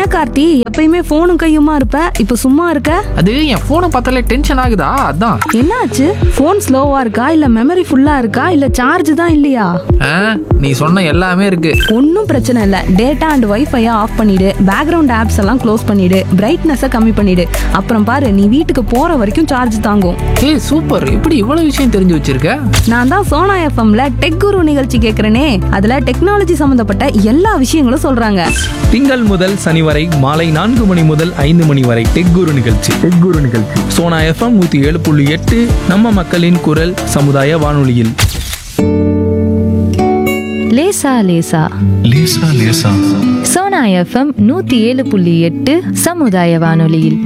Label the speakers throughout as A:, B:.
A: கார்த்தி எப்பயுமே போனும் கையுமா இருப்ப இப்ப சும்மா இருக்க
B: அது என் ஃபோனை பார்த்தாலே டென்ஷன் ஆகுதா அதான்
A: என்னாச்சு போன் ஸ்லோவா இருக்கா இல்ல மெமரி ஃபுல்லா இருக்கா இல்ல சார்ஜ் தான் இல்லையா
B: ஆ, நீ சொன்ன எல்லாமே இருக்கு
A: ஒன்றும் பிரச்சனை இல்லை டேட்டா அண்ட் வைஃபையை ஆஃப் பண்ணிடு பேக்ரவுண்ட் ஆப்ஸ் எல்லாம் க்ளோஸ் பண்ணிடு பிரைட்னஸை கம்மி பண்ணிடு அப்புறம் பாரு நீ வீட்டுக்கு போற வரைக்கும் சார்ஜ் தாங்கும்
B: ஏய் சூப்பர் இப்படி இவ்வளவு விஷயம் தெரிஞ்சு வச்சிருக்க
A: நான் தான் சோனா எஃப்எம்ல டெக் குரு நிகழ்ச்சி கேட்குறேனே அதுல டெக்னாலஜி சம்மந்தப்பட்ட எல்லா விஷயங்களும் சொல்றாங்க
C: திங்கள் முதல் சனி வரை மாலை நான்கு மணி முதல் ஐந்து மணி வரை டெக் குரு நிகழ்ச்சி டெக் குரு நிகழ்ச்சி சோனா எஃப்எம் நூத்தி ஏழு புள்ளி எட்டு நம்ம மக்களின் குரல் சமுதாய வானொலியில்
D: லேசா லேசா
E: லேசா லேசா
D: சோனா எஃப்எம் நூத்தி ஏழு புள்ளி எட்டு சமுதாய வானொலியில்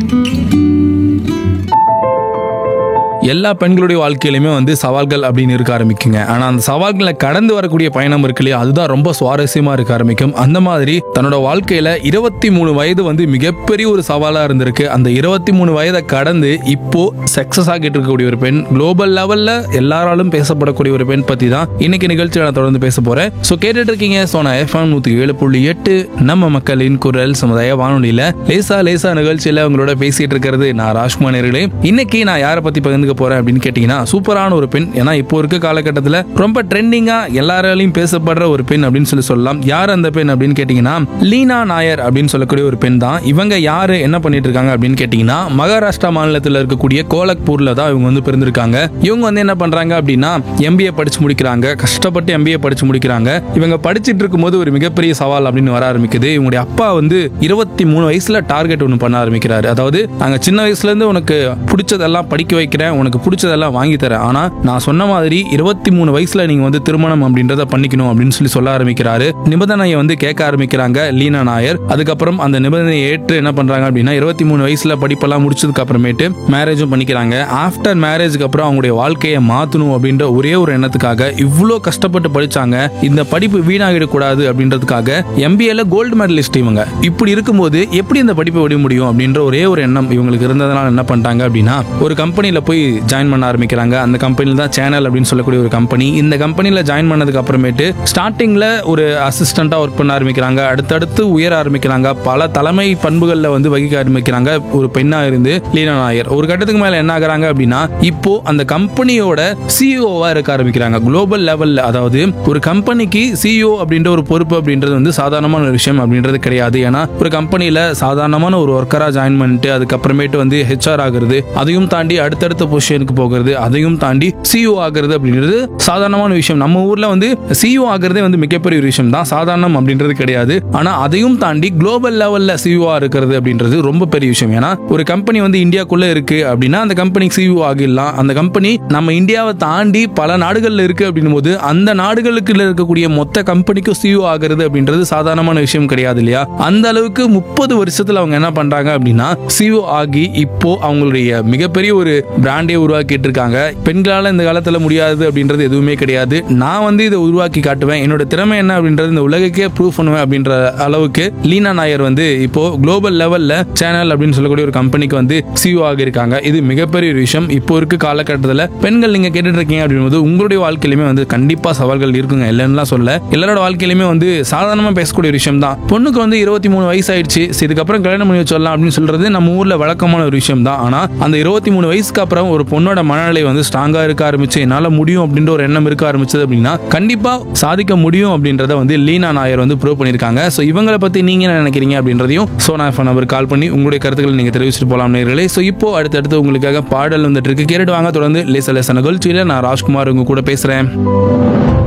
C: எல்லா பெண்களுடைய வாழ்க்கையிலுமே வந்து சவால்கள் அப்படின்னு இருக்க ஆரம்பிக்குங்க ஆனா அந்த சவால்களை கடந்து வரக்கூடிய பயணம் இருக்கு இல்லையா அதுதான் ரொம்ப சுவாரஸ்யமா இருக்க ஆரம்பிக்கும் அந்த மாதிரி தன்னோட வாழ்க்கையில இருபத்தி மூணு வயது வந்து மிகப்பெரிய ஒரு சவாலா இருந்திருக்கு அந்த இருபத்தி மூணு வயதை கடந்து இப்போ சக்சஸ் ஆகிட்டு இருக்கக்கூடிய ஒரு பெண் குளோபல் லெவல்ல எல்லாராலும் பேசப்படக்கூடிய ஒரு பெண் பத்தி தான் இன்னைக்கு நிகழ்ச்சியில் நான் தொடர்ந்து பேச போறேன் ஸோ கேட்டுட்டு இருக்கீங்க சோனா எஃப்எம் நூத்தி ஏழு புள்ளி எட்டு நம்ம மக்களின் குரல் சமுதாய வானொலியில லேசா லேசா நிகழ்ச்சியில உங்களோட பேசிட்டு இருக்கிறது நான் ராஜ்குமார் நேர்களே இன்னைக்கு நான் யாரை பத்தி பகிர்ந்துக்க போறேன் அப்படின்னு கேட்டீங்கன்னா சூப்பரான ஒரு பெண் ஏன்னா இப்போ இருக்க காலகட்டத்தில் ரொம்ப ட்ரெண்டிங்கா எல்லாராலையும் பேசப்படுற ஒரு பெண் அப்படின்னு சொல்லி சொல்லலாம் யார் அந்த பெண் அப்படின்னு கேட்டீங்கன்னா லீனா நாயர் அப்படின்னு சொல்லக்கூடிய ஒரு பெண் தான் இவங்க யாரு என்ன பண்ணிட்டு இருக்காங்க அப்படின்னு கேட்டீங்கன்னா மகாராஷ்டிரா மாநிலத்தில் இருக்கக்கூடிய கோலக்பூர்ல தான் இவங்க வந்து பிறந்திருக்காங்க இவங்க வந்து என்ன பண்றாங்க அப்படின்னா எம்பிஏ படிச்சு முடிக்கிறாங்க கஷ்டப்பட்டு எம்பிஏ படிச்சு முடிக்கிறாங்க இவங்க படிச்சிட்டு இருக்கும்போது ஒரு மிகப்பெரிய சவால் அப்படின்னு வர ஆரம்பிக்குது இவங்களுடைய அப்பா வந்து இருபத்தி மூணு வயசுல டார்கெட் ஒன்று பண்ண ஆரம்பிக்கிறாரு அதாவது நாங்க சின்ன வயசுல இருந்து உனக்கு பிடிச்சதெல்லாம் படிக்க வைக்கிறேன் உனக்கு பிடிச்சதெல்லாம் வாங்கி தரேன் ஆனா நான் சொன்ன மாதிரி இருபத்தி மூணு வயசுல நீங்க வந்து திருமணம் அப்படின்றத பண்ணிக்கணும் அப்படின்னு சொல்லி சொல்ல ஆரம்பிக்கிறாரு நிபந்தனையை வந்து கேட்க ஆரம்பிக்கிறாங்க லீனா நாயர் அதுக்கப்புறம் அந்த நிபந்தனையை ஏற்று என்ன பண்றாங்க அப்படின்னா இருபத்தி மூணு வயசுல படிப்பெல்லாம் முடிச்சதுக்கு அப்புறமேட்டு மேரேஜும் பண்ணிக்கிறாங்க ஆஃப்டர் மேரேஜ்க்கு அப்புறம் அவங்களுடைய வாழ்க்கையை மாத்தணும் அப்படின்ற ஒரே ஒரு எண்ணத்துக்காக இவ்வளோ கஷ்டப்பட்டு படிச்சாங்க இந்த படிப்பு வீணாகிடக்கூடாது அப்படின்றதுக்காக எம்பிஏல கோல்டு மெடலிஸ்ட் இவங்க இப்படி இருக்கும்போது எப்படி இந்த படிப்பை விட முடியும் அப்படின்ற ஒரே ஒரு எண்ணம் இவங்களுக்கு இருந்ததுனால என்ன பண்ணிட்டாங்க அப்படின்னா ஒரு கம்பெனியில் போய் ஜாயின் பண்ண ஆரம்பிக்கிறாங்க அந்த கம்பெனியில் தான் சேனல் அப்படின்னு சொல்லக்கூடிய ஒரு கம்பெனி இந்த கம்பெனியில் ஜாயின் பண்ணதுக்கு அப்புறமேட்டு ஸ்டார்டிங்கில் ஒரு அசிஸ்டண்ட்டாக ஒர்க் பண்ண ஆரம்பிக்கிறாங்க அடுத்தடுத்து உயர ஆரம்பிக்கிறாங்க பல தலைமை பண்புகளில் வந்து வகிக்க ஆரம்பிக்கிறாங்க ஒரு பெண்ணாக இருந்து லீனா நாயர் ஒரு கட்டத்துக்கு மேலே என்ன ஆகுறாங்க அப்படின்னா இப்போ அந்த கம்பெனியோட சிஇஓவா இருக்க ஆரம்பிக்கிறாங்க குளோபல் லெவல்ல அதாவது ஒரு கம்பெனிக்கு சிஇஓ அப்படின்ற ஒரு பொறுப்பு அப்படின்றது வந்து சாதாரணமான ஒரு விஷயம் அப்படின்றது கிடையாது ஏன்னா ஒரு கம்பெனியில சாதாரணமான ஒரு ஒர்க்கரா ஜாயின் பண்ணிட்டு அதுக்கப்புறமேட்டு வந்து ஹெச்ஆர் ஆகுறது அதையும் தாண்டி அடுத்தடுத்த பொசிஷனுக்கு போகிறது அதையும் தாண்டி சிஇஓ ஆகுறது அப்படின்றது சாதாரணமான விஷயம் நம்ம ஊர்ல வந்து சிஇஓ ஆகுறதே வந்து மிகப்பெரிய ஒரு விஷயம் தான் சாதாரணம் அப்படின்றது கிடையாது ஆனா அதையும் தாண்டி குளோபல் லெவல்ல சிஇஓ இருக்கிறது அப்படின்றது ரொம்ப பெரிய விஷயம் ஏன்னா ஒரு கம்பெனி வந்து இந்தியாக்குள்ள இருக்கு அப்படின்னா அந்த கம்பெனிக்கு சிஇஓ ஆகிடலாம் அந்த கம்பெனி நம்ம இந்தியாவை தாண்டி பல நாடுகள்ல இருக்கு அப்படின்னும் போது அந்த நாடுகளுக்கு இருக்கக்கூடிய மொத்த கம்பெனிக்கும் சிஇஓ ஆகுறது அப்படின்றது சாதாரணமான விஷயம் கிடையாது இல்லையா அந்த அளவுக்கு முப்பது வருஷத்துல அவங்க என்ன பண்றாங்க அப்படின்னா சிஇஓ ஆகி இப்போ அவங்களுடைய மிகப்பெரிய ஒரு பிராண்டே உருவாக்கிட்டு இருக்காங்க பெண்களால இந்த காலத்துல முடியாது அப்படின்றது எதுவுமே கிடையாது நான் வந்து இதை உருவாக்கி காட்டுவேன் என்னோட திறமை என்ன அப்படின்றது இந்த உலகக்கே ப்ரூவ் பண்ணுவேன் அப்படின்ற அளவுக்கு லீனா நாயர் வந்து இப்போ குளோபல் லெவல்ல சேனல் அப்படின்னு சொல்லக்கூடிய ஒரு கம்பெனிக்கு வந்து சிஇஓ ஆகியிருக்காங்க இது மிகப்பெரிய ஒரு விஷயம் இப்போ இருக்க காலகட்டத்தில் பெண்கள் நீங்க கேட்டுட்டு இருக்கீங்க அப்படின்போது உங்களுடைய வாழ்க்கையிலுமே வந்து கண்டிப்பா சவால்கள் இருக்குங்க இல்லைன்னுலாம் சொல்ல எல்லாரோட வாழ்க்கையிலுமே வந்து சாதாரணமா பேசக்கூடிய ஒரு விஷயம் தான் பொண்ணுக்கு வந்து இருபத்தி மூணு வயசு ஆயிடுச்சு சரி, இதுக்கப்புறம் கல்யாணம் பண்ணி வச்சிடலாம் அப்படின்னு சொல்றது நம்ம ஊர்ல வழக்கமான ஒரு விஷயம் தான் ஆனா அந்த இருபத்தி மூணு வயசுக்கு அப்புறம் ஒரு பொண்ணோட மனநிலை வந்து ஸ்ட்ராங்கா இருக்க ஆரம்பிச்சு என்னால முடியும் அப்படின்ற ஒரு எண்ணம் இருக்க ஆரம்பிச்சது அப்படின்னா கண்டிப்பா சாதிக்க முடியும் அப்படின்றத வந்து லீனா நாயர் வந்து ப்ரூவ் பண்ணியிருக்காங்க ஸோ இவங்களை பத்தி நீங்க என்ன நினைக்கிறீங்க அப்படின்றதையும் சோனா ஃபோன் நம்பர் கால் பண்ணி உங்களுடைய கருத்துக்களை நீங்க தெரிவிச்சுட்டு போலாம் நேர்களே ஸோ இப்போ அடுத்தடுத்து உங்களுக்காக பாடல் வந்துட்டு இருக்கு கேட்டுட்டு வாங்க தொடர்ந்து லேச லேச நிகழ்ச்சியில நான் ராஜ்குமார் உங்க கூட பேசுறேன்